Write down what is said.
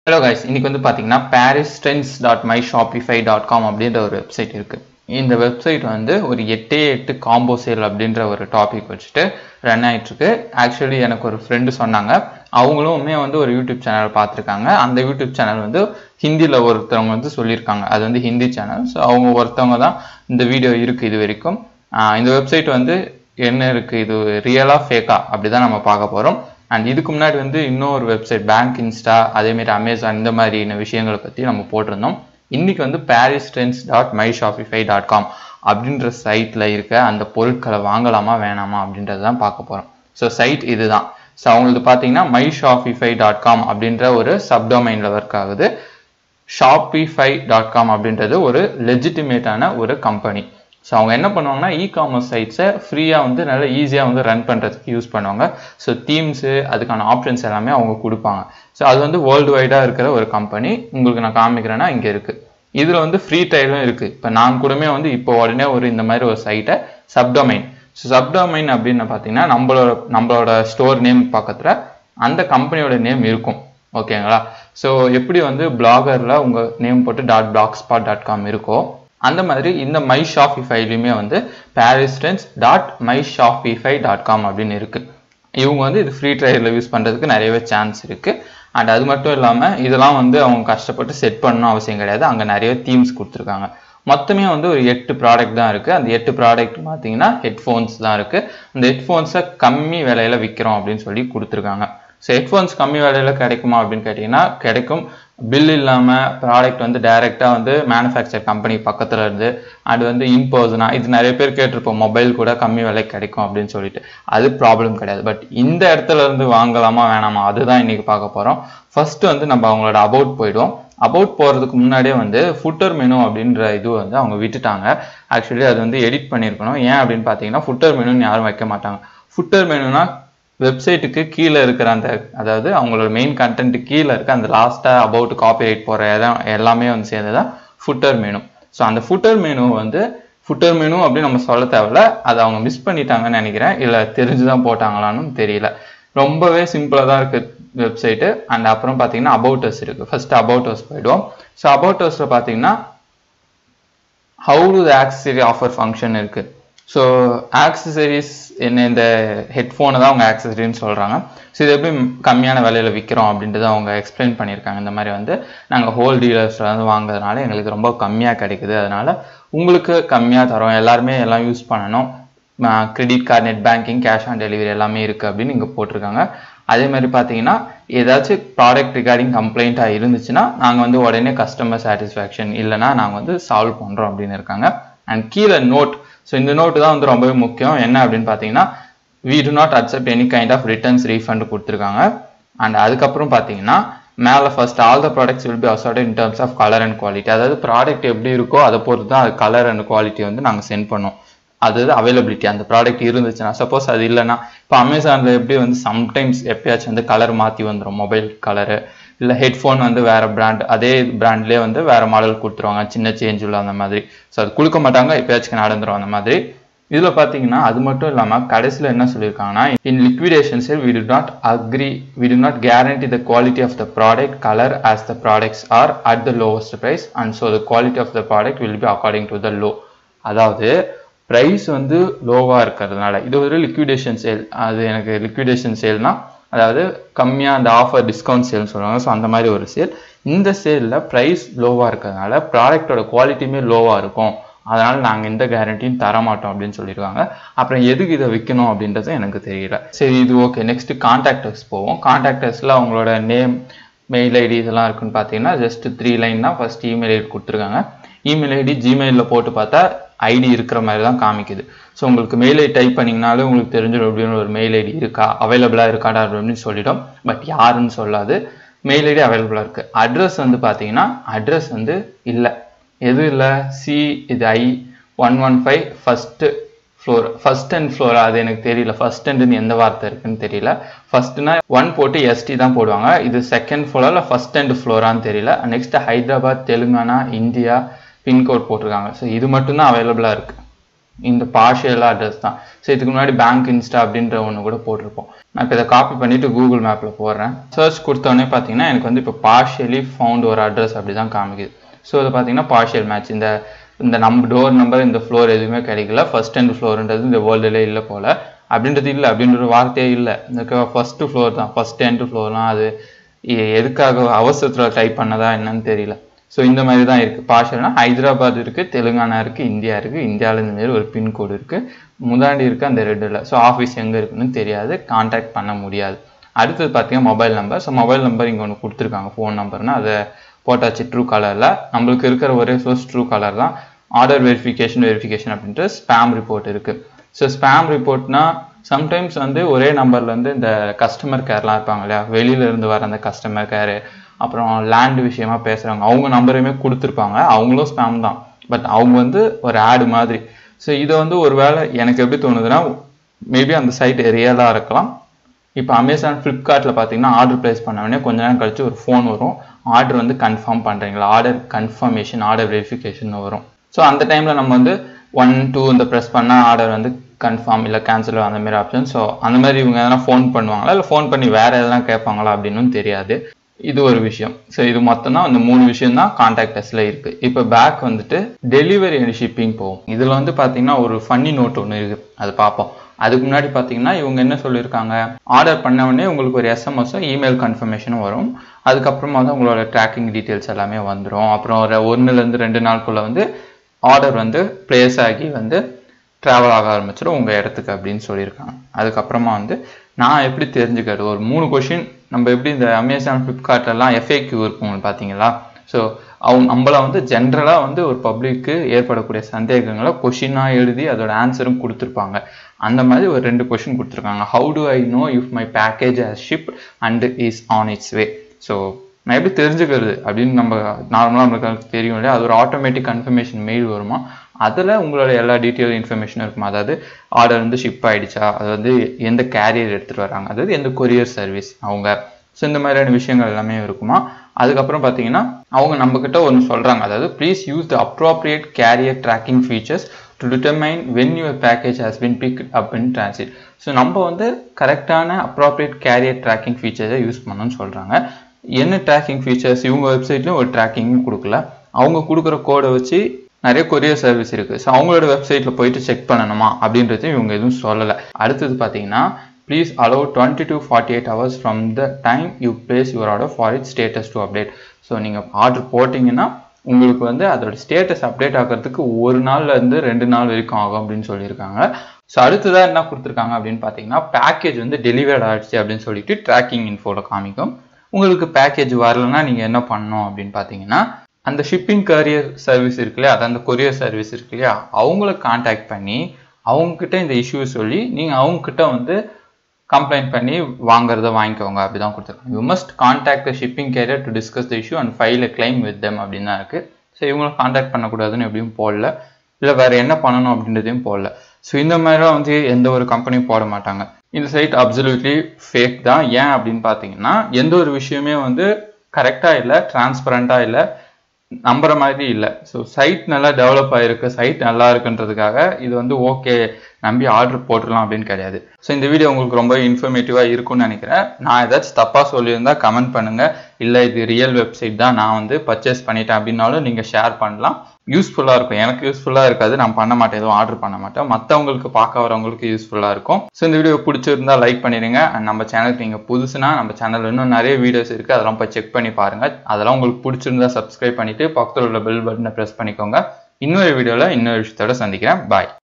hello guys இன்னைக்கு வந்து பார்த்தீங்கன்னா Paris trends dot my Shopify dot com அப்படின்ற ஒரு வெப்சைட் இருக்கு இந்த வெப்சைட் வந்து ஒரு எட்டே எட்டு காம்போ சேல் அப்படின்ற ஒரு டாபிக் வச்சுட்டு ரன் ஆயிட்டு இருக்கு ஆக்சுவலி எனக்கு ஒரு ஃப்ரெண்டு சொன்னாங்க அவங்களுமே வந்து ஒரு யூடியூப் சேனல் பார்த்துருக்காங்க அந்த யூடியூப் சேனல் வந்து ஹிந்தியில் ஒருத்தவங்க வந்து சொல்லியிருக்காங்க அது வந்து ஹிந்தி சேனல் ஸோ அவங்க ஒருத்தவங்க தான் இந்த வீடியோ இருக்கு இது வரைக்கும் ஆஹ் இந்த வெப்சைட் வந்து என்ன இருக்கு இது ரியலா ஃபேக்கா அப்படிதான் நம்ம பார்க்க போறோம் அண்ட் இதுக்கு முன்னாடி வந்து இன்னொரு வெப்சைட் பேங்க் இன்ஸ்டா அதேமாரி அமேசான் இந்த மாதிரியான விஷயங்களை பற்றி நம்ம போட்டிருந்தோம் இன்னைக்கு வந்து Paris trends dot my Shopify dot com அப்படின்ற சைட்டில் இருக்க அந்த பொருட்களை வாங்கலாமா வேணாமா அப்படின்றது தான் பார்க்க போகிறோம் ஸோ சைட் இதுதான் ஸோ அவங்களுக்கு பார்த்தீங்கன்னா மை ஷாப்பிஃபை டாட் காம் அப்படின்ற ஒரு சப்டொமைனில் ஒர்க் ஆகுது ஷாப்பிஃபை டாட் காம் அப்படின்றது ஒரு லெஜிட்டிமேட்டான ஒரு கம்பெனி ஸோ அவங்க என்ன பண்ணுவாங்கன்னா இ காமர்ஸ் சைட்ஸை ஃப்ரீயாக வந்து நல்லா ஈஸியாக வந்து ரன் பண்ணுறதுக்கு யூஸ் பண்ணுவாங்க ஸோ தீம்ஸு அதுக்கான ஆப்ஷன்ஸ் எல்லாமே அவங்க கொடுப்பாங்க ஸோ அது வந்து வேர்ல்டு வைடாக இருக்கிற ஒரு கம்பெனி உங்களுக்கு நான் காமிக்கிறேன்னா இங்கே இருக்குது இதில் வந்து ஃப்ரீ ட்ரையலும் இருக்குது இப்போ நான் கூடமே வந்து இப்போ உடனே ஒரு இந்த மாதிரி ஒரு சைட்டை சப்டொமைன் ஸோ சப்டொமைன் அப்படின்னு பார்த்தீங்கன்னா நம்மளோட நம்மளோட ஸ்டோர் நேம் பக்கத்தில் அந்த கம்பெனியோட நேம் இருக்கும் ஓகேங்களா ஸோ எப்படி வந்து பிளாகரில் உங்கள் நேம் போட்டு dot blog spot dot com இருக்கோ அந்த மாதிரி இந்த மை ஷாப்பிஃபைலையுமே வந்து பாரிஸ்டன்ஸ் dot my Shopify dot com அப்படின்னு இருக்கு இவங்க வந்து இது ஃப்ரீ ட்ரையலில் யூஸ் பண்ணுறதுக்கு நிறையவே சான்ஸ் இருக்கு அண்ட் அது மட்டும் இல்லாமல் இதெல்லாம் வந்து அவங்க கஷ்டப்பட்டு செட் பண்ணணும் அவசியம் கிடையாது அங்கே நிறைய தீம்ஸ் கொடுத்துருக்காங்க மொத்தமே வந்து ஒரு எட்டு ப்ராடக்ட் தான் இருக்குது அந்த எட்டு ப்ராடக்ட் பார்த்தீங்கன்னா ஹெட்ஃபோன்ஸ் தான் இருக்குது அந்த ஹெட்ஃபோன்ஸை கம்மி விலையில விற்கிறோம் அப்படின்னு சொல்லி கொடுத்துருக்காங்க ஸோ ஹெட்ஃபோன்ஸ் கம்மி விலையில கிடைக்குமா அப்படின்னு கேட்டிங்கன்னா கிடைக்கும் பில் இல்லாமல் ப்ராடக்ட் வந்து டைரெக்டாக வந்து மேனுஃபேக்சர் கம்பெனி பக்கத்தில் இருந்து அது வந்து இன்பர்சனா இது நிறைய பேர் கேட்டிருப்போம் மொபைல் கூட கம்மி விலைக்கு கிடைக்கும் அப்படின்னு சொல்லிட்டு அது ப்ராப்ளம் கிடையாது பட் இந்த இடத்துல இருந்து வாங்கலாமா வேணாமா அதுதான் இன்னைக்கு பார்க்க போகிறோம் ஃபர்ஸ்ட் வந்து நம்ம அவங்களோட அபவுட் போயிடுவோம் அபவுட் போகிறதுக்கு முன்னாடியே வந்து ஃபுட்டர் மெனு அப்படின்ற இது வந்து அவங்க விட்டுட்டாங்க ஆக்சுவலி அது வந்து எடிட் பண்ணியிருக்கணும் ஏன் அப்படின்னு பார்த்தீங்கன்னா ஃபுட்டர் மெனுன்னு யாரும் வைக்க மாட்டாங்க ஃபுட்டர் மெனுனா வெப்சைட்டுக்கு கீழே இருக்கிற அந்த அதாவது அவங்களோட மெயின் கண்டென்ட் கீழே இருக்க அந்த லாஸ்ட்டாக அபவுட் காப்பி ரைட் போகிற இடம் எல்லாமே வந்து சேர்ந்து தான் ஃபுட்டர் மெனு ஸோ அந்த ஃபுட்டர் மெனு வந்து ஃபுட்டர் மெனு அப்படின்னு நம்ம சொல்ல தேவையில்ல அதை அவங்க மிஸ் பண்ணிட்டாங்கன்னு நினைக்கிறேன் இல்லை தெரிஞ்சு தான் போட்டாங்களான்னு தெரியல ரொம்பவே சிம்பிளாக தான் இருக்குது வெப்சைட்டு அண்ட் அப்புறம் பார்த்தீங்கன்னா அபவுட்டர்ஸ் இருக்குது ஃபர்ஸ்ட் அபவுட்டர்ஸ் போயிடுவோம் ஸோ அபவுட்டர்ஸில் பார்த்தீங்கன்னா how to the accessory offer function இருக்குது ஸோ ஆக்சசரிஸ் என்ன இந்த ஹெட்ஃபோனை தான் அவங்க ஆக்சசரின்னு சொல்கிறாங்க ஸோ இது எப்படி கம்மியான விலையில் விற்கிறோம் அப்படின்றது அவங்க எக்ஸ்பிளைன் பண்ணியிருக்காங்க இந்த மாதிரி வந்து நாங்கள் ஹோல் டீலர்ஸில் வந்து வாங்குறதுனால எங்களுக்கு ரொம்ப கம்மியாக கிடைக்குது அதனால் உங்களுக்கு கம்மியாக தரோம் எல்லாருமே எல்லாம் யூஸ் பண்ணணும் credit card net banking cash on delivery எல்லாமே இருக்குது அப்படின்னு இங்கே போட்டிருக்காங்க அதே மாதிரி பார்த்தீங்கன்னா ஏதாச்சும் ப்ராடக்ட் ரிகார்டிங் கம்ப்ளைண்ட்டாக இருந்துச்சுன்னா நாங்கள் வந்து உடனே கஸ்டமர் சாட்டிஸ்ஃபேக்ஷன் இல்லைனா நாங்கள் வந்து சால்வ் பண்ணுறோம் அப்படின்னு இருக்காங்க அண்ட் கீழே நோட் ஸோ இந்த நோட்டு தான் வந்து ரொம்பவே முக்கியம் என்ன அப்படின்னு பார்த்தீங்கன்னா we do not accept any kind of returns refund கொடுத்துருக்காங்க அண்ட் அதுக்கப்புறம் பார்த்தீங்கன்னா மேலே first all the products will be assured in terms of colour and quality அதாவது ப்ராடக்ட் எப்படி இருக்கோ அதை பொறுத்து தான் அது கலர் அண்ட் குவாலிட்டி வந்து நாங்கள் சென்ட் பண்ணோம் அதாவது அவைலபிலிட்டி அந்த ப்ராடக்ட் இருந்துச்சுன்னா சப்போஸ் அது இல்லைன்னா இப்போ அமேசானில் எப்படி வந்து சம்டைம்ஸ் எப்பயாச்சும் வந்து கலர் மாற்றி வந்துடும் மொபைல் கலரு இல்லை ஹெட்ஃபோன் வந்து வேறு பிராண்ட் அதே பிராண்ட்லேயே வந்து வேறு மாடல் கொடுத்துருவாங்க சின்ன சேஞ்ச் உள்ள அந்த மாதிரி ஸோ அது கொடுக்க மாட்டாங்க எப்பயாச்சும் நடந்துரும் அந்த மாதிரி இதில் பார்த்தீங்கன்னா அது மட்டும் இல்லாமல் கடைசியில் என்ன சொல்லியிருக்காங்கன்னா in liquidation sale we do not agree we do not guarantee the quality of the product colour as the products are at the lowest price and so the quality of the product will be according to the low அதாவது price வந்து லோவாக இருக்கிறதுனால இது ஒரு liquidation sale அது எனக்கு liquidation சேல்னா அதாவது கம்மியாக அந்த ஆஃபர் டிஸ்கவுண்ட் சேல்னு சொல்லுவாங்க ஸோ அந்த மாதிரி ஒரு சேல் இந்த சேலில் ப்ரைஸ் லோவாக இருக்கிறதுனால ப்ராடக்டோட குவாலிட்டியுமே லோவாக இருக்கும் அதனால் நாங்கள் எந்த கேரண்டியும் தர மாட்டோம் அப்படின்னு சொல்லியிருக்காங்க அப்புறம் எதுக்கு இதை விற்கணும் அப்படின்றது எனக்கு தெரியல சரி இது ஓகே நெக்ஸ்ட் கான்டாக்டர்ஸ் போவோம் கான்டாக்டர்ஸில் அவங்களோட நேம் மெயில் ஐடி இதெல்லாம் இருக்குன்னு பார்த்தீங்கன்னா ஜஸ்ட் த்ரீ லைன் தான் ஃபர்ஸ்ட் இமெயில் ஐடி கொடுத்துருக்காங்க இமெயில் ஐடி ஜிமெயிலில் போட்டு பார்த்தா ஐடி இருக்கிற மாதிரி தான் காமிக்குது ஸோ உங்களுக்கு மெயில் ஐடி டைப் பண்ணிங்கனாலும் உங்களுக்கு தெரிஞ்சிடும் அப்படின்னு ஒரு மெயில் ஐடி இருக்கா அவைலபிளாக இருக்காடா அப்படின்னு சொல்லிடும் பட் யாருன்னு சொல்லாது மெயில் ஐடி அவைலபிளாக இருக்குது அட்ரஸ் வந்து பார்த்தீங்கன்னா அட்ரஸ் வந்து இல்லை எதுவும் இல்லை சி இது I one one five first floor first and floor அது எனக்கு தெரியல ஃபர்ஸ்ட் அண்டுன்னு எந்த வார்த்தை இருக்குன்னு தெரியல ஃபர்ஸ்ட்னா ஒன் போட்டு எஸ்டி தான் போடுவாங்க இது செகண்ட் ஃப்ளோரா இல்லை ஃபர்ஸ்ட் அண்ட் ஃப்ளோரான்னு தெரியல next Hyderabad Telangana India pincode போட்டிருக்காங்க ஸோ இது மட்டும்தான் அவைலபிளாக இருக்குது இந்த பார்ஷியல் அட்ரஸ் தான் ஸோ இதுக்கு முன்னாடி பேங்க் இன்ஸ்டா அப்படின்ற ஒன்று கூட போட்டிருப்போம் நான் இப்போ இதை காப்பி பண்ணிட்டு கூகுள் மேப்பில் போடுறேன் சர்ச் கொடுத்தோடனே பார்த்தீங்கன்னா எனக்கு வந்து இப்போ பார்ஷியலி ஃபவுண்ட் ஒரு அட்ரஸ் அப்படி தான் காமிக்குது ஸோ இது பார்த்தீங்கன்னா பார்ஷியல் மேட்ச் இந்த இந்த நம்ம டோர் நம்பர் இந்த ஃப்ளோர் எதுவுமே கிடைக்கல ஃபர்ஸ்ட் அண்ட் ஃப்ளோர்ன்றது இந்த வேர்ல்டுல இல்லை போல அப்படின்றது இல்லை அப்படின்ற ஒரு வார்த்தையே இல்லை இந்த ஃபர்ஸ்ட் ஃப்ளோர் தான் ஃபர்ஸ்ட் டென்த் ஃப்ளோர்லாம் அது எ- எதுக்காக அவசரத்தில் டைப் பண்ணதா என்னன்னு தெரியல ஸோ இந்த மாதிரி தான் இருக்குது பார்ஷல்னா ஹைதராபாத் இருக்குது தெலுங்கானா இருக்குது இந்தியா இருக்குது இந்தியாவில் இந்த மாதிரி ஒரு பின்கோடு இருக்குது முதாண்டி இருக்குது அந்த ரெட்டில் ஸோ ஆஃபீஸ் எங்கே இருக்குன்னு தெரியாது காண்டாக்ட் பண்ண முடியாது அடுத்தது பார்த்தீங்கன்னா mobile number so mobile number இங்கே ஒன்று கொடுத்துருக்காங்க ஃபோன் நம்பர்னா அதை போட்டாச்சு ட்ரூ கலரில் நம்மளுக்கு இருக்கிற ஒரே சோர்ஸ் ட்ரூ கலர் தான் ஆர்டர் வெரிஃபிகேஷன் வெரிஃபிகேஷன் அப்படின்ட்டு ஸ்பேம் ரிப்போர்ட் இருக்குது ஸோ ஸ்பேம் ரிப்போர்ட்னா சம்டைம்ஸ் வந்து ஒரே நம்பர்லேருந்து இந்த கஸ்டமர் கேர்லாம் இருப்பாங்க இல்லையா வெளியில இருந்து வர அந்த கஸ்டமர் கேரு அப்புறம் லேண்ட் விஷயமா பேசுகிறவங்க அவங்க நம்பரையுமே கொடுத்துருப்பாங்க அவங்களும் ஸ்பேம் தான் பட் அவங்க வந்து ஒரு ஆடு மாதிரி ஸோ இதை வந்து ஒருவேளை எனக்கு எப்படி தோணுதுன்னா மேபி அந்த சைட் ரியலாக இருக்கலாம் இப்போ அமேசான் ஃப்ளிப்கார்ட்டில் பார்த்தீங்கன்னா ஆர்டர் ப்ளேஸ் பண்ண உடனே கொஞ்ச நேரம் கழிச்சு ஒரு ஃபோன் வரும் ஆர்டர் வந்து கன்ஃபார்ம் பண்ணுறீங்களா ஆர்டர் கன்ஃபர்மேஷன் ஆர்டர் வெரிஃபிகேஷன் வரும் ஸோ அந்த டைமில் நம்ம வந்து ஒன் டூ இந்த ப்ரெஸ் பண்ணால் ஆர்டர் வந்து கன்ஃபார்ம் இல்லை கேன்சல் அந்த மாதிரி ஆப்ஷன் ஸோ அந்த மாதிரி இவங்க எதனா ஃபோன் பண்ணுவாங்களா இல்லை ஃபோன் பண்ணி வேற எதனா கேட்பாங்களா அப்படின்னு தெரியாது இது ஒரு விஷயம் ஸோ இது மொத்தம் தான் அந்த மூணு விஷயம் தான் கான்டாக்டர்ஸில் இருக்கு இப்போ பேக் வந்துட்டு டெலிவரி அண்ட் ஷிப்பிங் போகும் இதில் வந்து பார்த்தீங்கன்னா ஒரு ஃபன்னி நோட் ஒன்று இருக்கு அது பார்ப்போம் அதுக்கு முன்னாடி பார்த்தீங்கன்னா இவங்க என்ன சொல்லியிருக்காங்க ஆர்டர் பண்ண உடனே உங்களுக்கு ஒரு எஸ்எம்எஸும் இமெயில் கன்ஃபர்மேஷனும் வரும் அதுக்கப்புறமா வந்து உங்களோட ட்ராக்கிங் டீட்டெயில்ஸ் எல்லாமே வந்துடும் அப்புறம் ஒரு ஒன்றுலேருந்து ரெண்டு நாளுக்குள்ள வந்து ஆர்டர் வந்து பிளேஸ் ஆகி வந்து ட்ராவல் ஆக ஆரம்பிச்சிடும் உங்கள் இடத்துக்கு அப்படின்னு சொல்லியிருக்காங்க அதுக்கப்புறமா வந்து நான் எப்படி தெரிஞ்சுக்கிறது ஒரு மூணு கொஷின் நம்ம எப்படி இந்த அமேசான் ஃப்ளிப்கார்ட்லலாம் எஃப்ஏக்யூ இருக்கும் பார்த்தீங்களா ஸோ அவங்க நம்மள வந்து ஜென்ரலாக வந்து ஒரு பப்ளிக்கு ஏற்படக்கூடிய சந்தேகங்களை கொஷினாக எழுதி அதோட ஆன்சரும் கொடுத்துருப்பாங்க அந்த மாதிரி ஒரு ரெண்டு கொஷின் கொடுத்துருக்காங்க how do I know if my package has ship and is on its way so நான் எப்படி தெரிஞ்சுக்கிறது அப்படின்னு நம்ம நார்மலாக நம்மளுக்கு தெரியும் இல்லையா அது ஒரு ஆட்டோமேட்டிக் கன்ஃபர்மேஷன் மெயில் வருமா அதில் உங்களோட எல்லா டீட்டெயில் இன்ஃபர்மேஷனும் இருக்குமா அதாவது ஆர்டர் வந்து ஷிப் ஆயிடுச்சா அது வந்து எந்த கேரியர் எடுத்துகிட்டு வராங்க அதாவது எந்த கொரியர் சர்வீஸ் அவங்க ஸோ இந்த மாதிரியான விஷயங்கள் எல்லாமே இருக்குமா அதுக்கப்புறம் பார்த்தீங்கன்னா அவங்க நம்மக்கிட்ட ஒன்று சொல்கிறாங்க அதாவது please use the appropriate carrier tracking features to determine when your package has been pick up in transit so நம்ம வந்து கரெக்டான அப்ரோப்ரியேட் கேரியர் ட்ராக்கிங் ஃபீச்சர்ஸை யூஸ் பண்ணணும்னு சொல்கிறாங்க என்ன ட்ராக்கிங் ஃபீச்சர்ஸ் இவங்க வெப்சைட்லையும் ஒரு ட்ராக்கிங்கும் கொடுக்கல அவங்க கொடுக்குற கோடை வச்சு நிறைய கொரியர் சர்வீஸ் இருக்குது ஸோ அவங்களோட வெப்சைட்டில் போயிட்டு செக் பண்ணணுமா அப்படின்றது இவங்க எதுவும் சொல்லலை அடுத்தது பார்த்தீங்கன்னா please allow twenty to forty eight hours from the time you place your order for it status to update so நீங்கள் ஆர்டர் போட்டிங்கன்னா உங்களுக்கு வந்து அதோட ஸ்டேட்டஸ் அப்டேட் ஆகிறதுக்கு ஒரு நாள்ல இருந்து ரெண்டு நாள் வரைக்கும் ஆகும் அப்படின்னு சொல்லியிருக்காங்க ஸோ அடுத்ததாக என்ன கொடுத்துருக்காங்க அப்படின்னு பார்த்தீங்கன்னா பேக்கேஜ் வந்து டெலிவர்ட் ஆயிடுச்சு அப்படின்னு சொல்லிட்டு ட்ராக்கிங் இன்ஃபோவில் காமிக்கும் உங்களுக்கு பேக்கேஜ் வரலன்னா நீங்கள் என்ன பண்ணணும் அப்படின்னு பார்த்தீங்கன்னா அந்த ஷிப்பிங் கரியர் சர்வீஸ் இருக்கு இல்லையா அது அந்த கொரியர் சர்வீஸ் இருக்கு இல்லையா அவங்கள காண்டாக்ட் பண்ணி அவங்கக்கிட்ட இந்த இஷ்யூ சொல்லி நீங்கள் அவங்கக்கிட்ட வந்து கம்ப்ளைண்ட் பண்ணி வாங்குறத வாங்கிக்கோங்க அப்படிதான் கொடுத்துருக்காங்க you must contact the shipping carrier to discuss the issue and file a claim with them அப்படின்னு தான் இருக்குது ஸோ இவங்களை கான்டாக்ட் பண்ணக்கூடாதுன்னு எப்படியும் போடல இல்லை வேறு என்ன பண்ணணும் அப்படின்றதையும் போடல ஸோ இந்த மாதிரிலாம் வந்து எந்த ஒரு கம்பெனியும் போட மாட்டாங்க இந்த சைட் அப்சல்யூட்லி ஃபேக் தான் ஏன் அப்படின்னு பார்த்தீங்கன்னா எந்த ஒரு விஷயமே வந்து கரெக்டாக இல்லை டிரான்ஸ்பரண்ட்டாக இல்லை நம்புற மாதிரி இல்லை ஸோ சைட் நல்லா டெவலப் ஆகிருக்கு சைட் நல்லா இருக்குன்றதுக்காக இது வந்து ஓகே நம்பி ஆர்டர் போட்டுடலாம் அப்படின்னு கிடையாது ஸோ இந்த வீடியோ உங்களுக்கு ரொம்ப இன்ஃபர்மேட்டிவாக இருக்கும்னு நினைக்கிறேன் நான் ஏதாச்சும் தப்பாக சொல்லியிருந்தா கமெண்ட் பண்ணுங்கள் இல்லை இது ரியல் வெப்சைட் தான் நான் வந்து பர்ச்சேஸ் பண்ணிட்டேன் அப்படின்னாலும் நீங்கள் ஷேர் பண்ணலாம் யூஸ்ஃபுல்லாக இருக்கும் எனக்கு யூஸ்ஃபுல்லாக இருக்காது நான் பண்ண மாட்டேன் எதுவும் ஆர்டர் பண்ண மாட்டேன் மற்றவங்களுக்கு பார்க்க வரவங்களுக்கு யூஸ்ஃபுல்லாக இருக்கும் ஸோ இந்த வீடியோ பிடிச்சிருந்தா லைக் பண்ணிடுங்க அண்ட் நம்ம சேனலுக்கு நீங்கள் புதுசுனா நம்ம சேனலில் இன்னும் நிறைய வீடியோஸ் இருக்குது அதெல்லாம் போய் செக் பண்ணி பாருங்கள் அதெல்லாம் உங்களுக்கு பிடிச்சிருந்தா சப்ஸ்கிரைப் பண்ணிவிட்டு பக்கத்தில் உள்ள பெல் பட்டனை ப்ரெஸ் பண்ணிக்கோங்க இன்னொரு வீடியோவில் இன்னொரு விஷயத்தோட சந்திக்கிறேன் பாய்